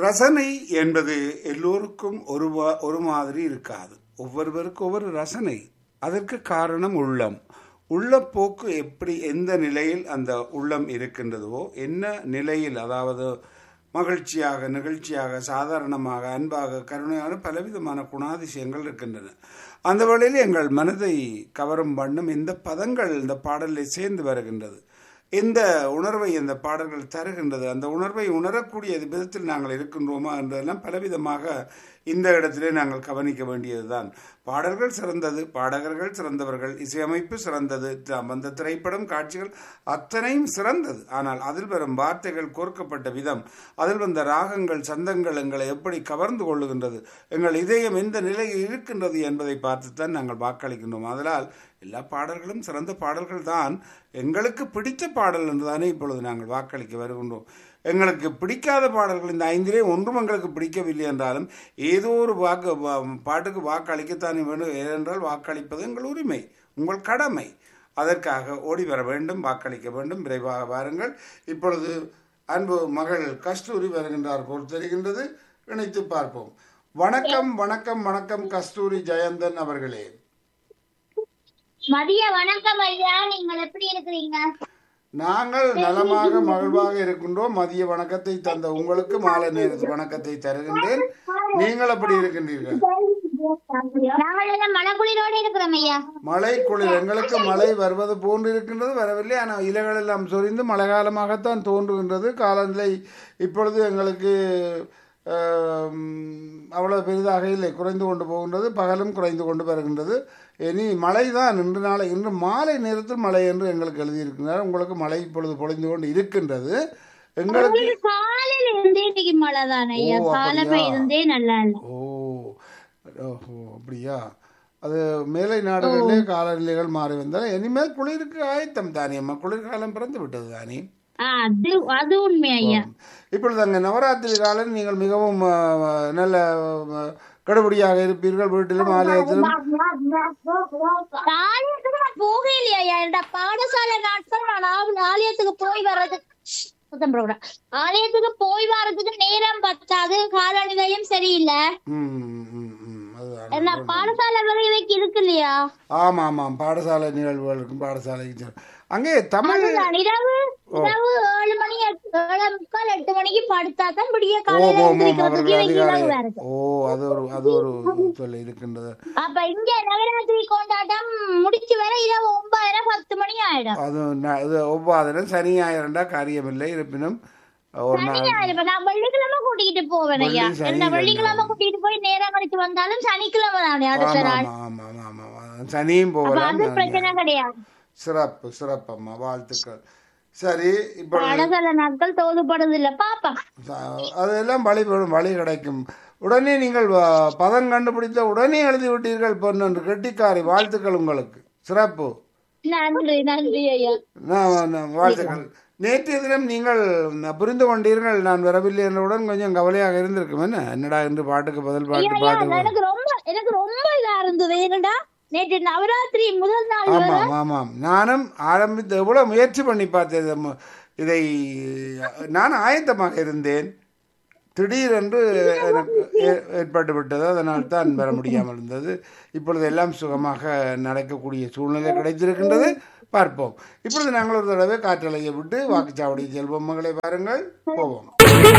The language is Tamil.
ரசனை என்பது எல்லோருக்கும் ஒரு வா- ஒரு மாதிரி இருக்காது ஒவ்வொருவருக்கும் ஒவ்வொரு ரசனை அதற்கு காரணம் உள்ளம் உள்ளப்போக்கு எப்படி எந்த நிலையில் அந்த உள்ளம் இருக்கின்றதோ என்ன நிலையில் அதாவது மகிழ்ச்சியாக நிகழ்ச்சியாக சாதாரணமாக அன்பாக கருணையான பலவிதமான குணாதிசயங்கள் இருக்கின்றன அந்த வழியில் எங்கள் மனதை கவரும் வண்ணம் இந்த பதங்கள் இந்த பாடலில் சேர்ந்து வருகின்றது எந்த உணர்வை இந்த பாடல்கள் தருகின்றது அந்த உணர்வை உணரக்கூடிய விதத்தில் நாங்கள் இருக்கின்றோமா என்றதெல்லாம் பலவிதமாக இந்த இடத்திலே நாங்கள் கவனிக்க வேண்டியதுதான் பாடல்கள் சிறந்தது பாடகர்கள் சிறந்தவர்கள் இசையமைப்பு சிறந்தது த- அந்த திரைப்படம் காட்சிகள் அத்தனையும் சிறந்தது ஆனால் அதில் வரும் வார்த்தைகள் கோர்க்கப்பட்ட விதம் அதில் வந்த ராகங்கள் சந்தங்கள் எங்களை எப்படி கவர்ந்து கொள்ளுகின்றது எங்கள் இதயம் எந்த நிலையில் இருக்கின்றது என்பதை பார்த்துத்தான் நாங்கள் வாக்களிக்கின்றோம் அதனால் எல்லா பாடல்களும் சிறந்த பாடல்கள் தான் எங்களுக்கு பிடித்த பாடல் என்றுதானே இப்பொழுது நாங்கள் வாக்களிக்க வருகின்றோம் எங்களுக்கு பிடிக்காத பாடல்கள் இந்த ஐந்திலே ஒன்றும் எங்களுக்கு பிடிக்கவில்லை என்றாலும் ஏதோ ஒரு வாக்கு வா- பாட்டுக்கு வாக்களிக்கத்தானே வேண்டும் ஏனென்றால் வாக்களிப்பது எங்கள் உரிமை உங்கள் கடமை அதற்காக ஓடி வர வேண்டும் வாக்களிக்க வேண்டும் விரைவாக வாருங்கள் இப்பொழுது அன்பு மகள் கஸ்தூரி வருகின்றார் போல் தெரிகின்றது இணைத்து பார்ப்போம் வணக்கம் வணக்கம் வணக்கம் கஸ்தூரி ஜெயந்தன் அவர்களே மதிய வணக்கம் ஐயா நீங்கள் எப்படி இருக்கிறீங்க நாங்கள் நலமாக மகிழ்வாக இருக்கின்றோம் மதிய வணக்கத்தை தந்த உங்களுக்கு மாலை நேரத்து வணக்கத்தை தருகின்றேன் நீங்கள் அப்படி இருக்கின்றீர்கள் நாங்கள் எல்லாம் மனக்குளிரோடு இருக்கிறோம் ஐயா மழை குளிர் எங்களுக்கு மழை வருவது போன்று இருக்கின்றது வரவில்லை ஆனால் இலைகள் எல்லாம் சொரிந்து மழை காலமாகத்தான் தோன்றுகின்றது காலநிலை இப்பொழுது எங்களுக்கு ஆம், அவ்வளவு பெரிதாக இல்லை குறைந்து கொண்டு போகின்றது பகலும் குறைந்து கொண்டு வருகின்றது இனி மழை தான் இன்று நாளை இன்று மாலை நேரத்தில் மழை என்று எங்களுக்கு எழுதியிருக்கிறார் உங்களுக்கு மழை இப்பொழுது பொழிந்து கொண்டு இருக்கின்றது எங்களுக்கு காலையில இருந்தே இன்னைக்கு மழை தான் ஐயா ஓ, காலமே அப்படியா? இருந்தே நல்லா இல்ல ஓ ஓஹோ அப்படியா அது மேலை நாடுகளிலே காலநிலைகள் மாறி வந்தால் இனிமேல் குளிருக்கு ஆயத்தம் தானே அம்மா குளிர்காலம் பிறந்து விட்டது தானே ஆ, அது அது உண்மை ஐயா இப்பொழுது அங்கே நவராத்திரி காலம் நீங்கள் மிகவும் ஆ, நல்ல ஆ, கடுபடியாக இருப்பீர்கள் வீட்டிலும் ஆலயத்திலும் ஆலயத்துக்கு நான் போகலையா ஐயா என்னோட பாடசாலை நாட்கள் நான் ஆ- ஆலயத்துக்கு போய் வர்றது சுத்தம் போடக்கூடாது. ஆலயத்துக்கு போய் வர்றதுக்கு நேரம் பத்தாது காலநிலையும் சரியில்லை ம், ம், ம், ம், அதுதான். என்ன பாடசாலை வரைக்கும் இருக்கு இல்லையா ஆமாம் ஆமாம் பாடசாலை நிகழ்வுகள் இருக்கும் பாடசாலைக்கு செல்~ அங்கே தமிழ் அதுதான் இரவு இரவு ஏழு மணி எட்டு- ஏழே முக்கால் எட்டு மணிக்கு படுத்தா தான் விடிய ஓ காலையில ஓ, ஓ, எந்திரிக்கிறதுக்கு அவர்கள் இவங்க அதிகாலை இரவு வருது ஓ அது ஒரு அது ஒரு சொல்ல இருக்கின்றது அப்ப இங்க நவராத்திரி கொண்டாட்டம் முடிச்சு வர இரவு ஒன்பதரை பத்து மணி ஆயிடும் அது ந- இது ஒவ்வாதனம் சனி ஞாயிறண்டா காரியமில்லை இருப்பினும் ஒரு நாள் சனி இப்ப நான் வெள்ளிக்கிழமை கூட்டிகிட்டு போவேன் ஐயா வெள்ளி, சனி என்ன வெள்ளிக்கிழமை கூட்டிட்டு போய் நேரம் கழிச்சு வந்தாலும் சனிக்கிழமை தானே அடுத்த ஆமா நாள் ஆமா ஆமா ஆமா ஆமா சனியும் அப்ப போகலாம் அது பிரச்சனை கிடையாது சிறப்பு சிறப்பம்மா வாழ்த்துக்கள் சரி இப்போ பாடசாலை நாட்கள் தோதுபடுது இல்ல பாப்பா ச- அதெல்லாம் வழிபடும் வழி கிடைக்கும் உடனே நீங்கள் வ- பதம் கண்டுபிடித்த உடனே எழுதி விட்டீர்கள் பொண்ணு கெட்டிக்காரி வாழ்த்துக்கள் உங்களுக்கு சிறப்பு நன்றி நன்றி ஐயா நான் நான் வாழ்த்துக்கள் நேற்றைய தினம் நீங்கள் ந- புரிந்து கொண்டீர்கள் நான் வரவில்லை என்றவுடன் கொஞ்சம் கவலையாக இருந்திருக்கும் என்ன என்னடா என்று பாட்டுக்கு பதில் பாட்டு ஐயா பாட்டு எனக்கு ரொம்ப எனக்கு ரொம்ப இதா இருந்தது ஏனடா நேற்று நவராத்திரி முதல் நாள் வர ஆமாம் ஆமாம் நானும் ஆரம்பித்து எவ்வளோ முயற்சி பண்ணி பார்த்தேன் இதை மு- இதை நான் ஆயத்தமாக இருந்தேன் திடீரென்று எனக்கு ஏ- ஏற்பட்டு விட்டது அதனால் தான் வர முடியாமல் இருந்தது இப்பொழுது எல்லாம் சுகமாக நடக்கக்கூடிய சூழ்நிலை கிடைத்திருக்கின்றது பார்ப்போம் இப்பொழுது நாங்கள் ஒரு தடவை காற்றலையை விட்டு வாக்குச்சாவடி செல்வம் மகளை பாருங்கள் போவோம்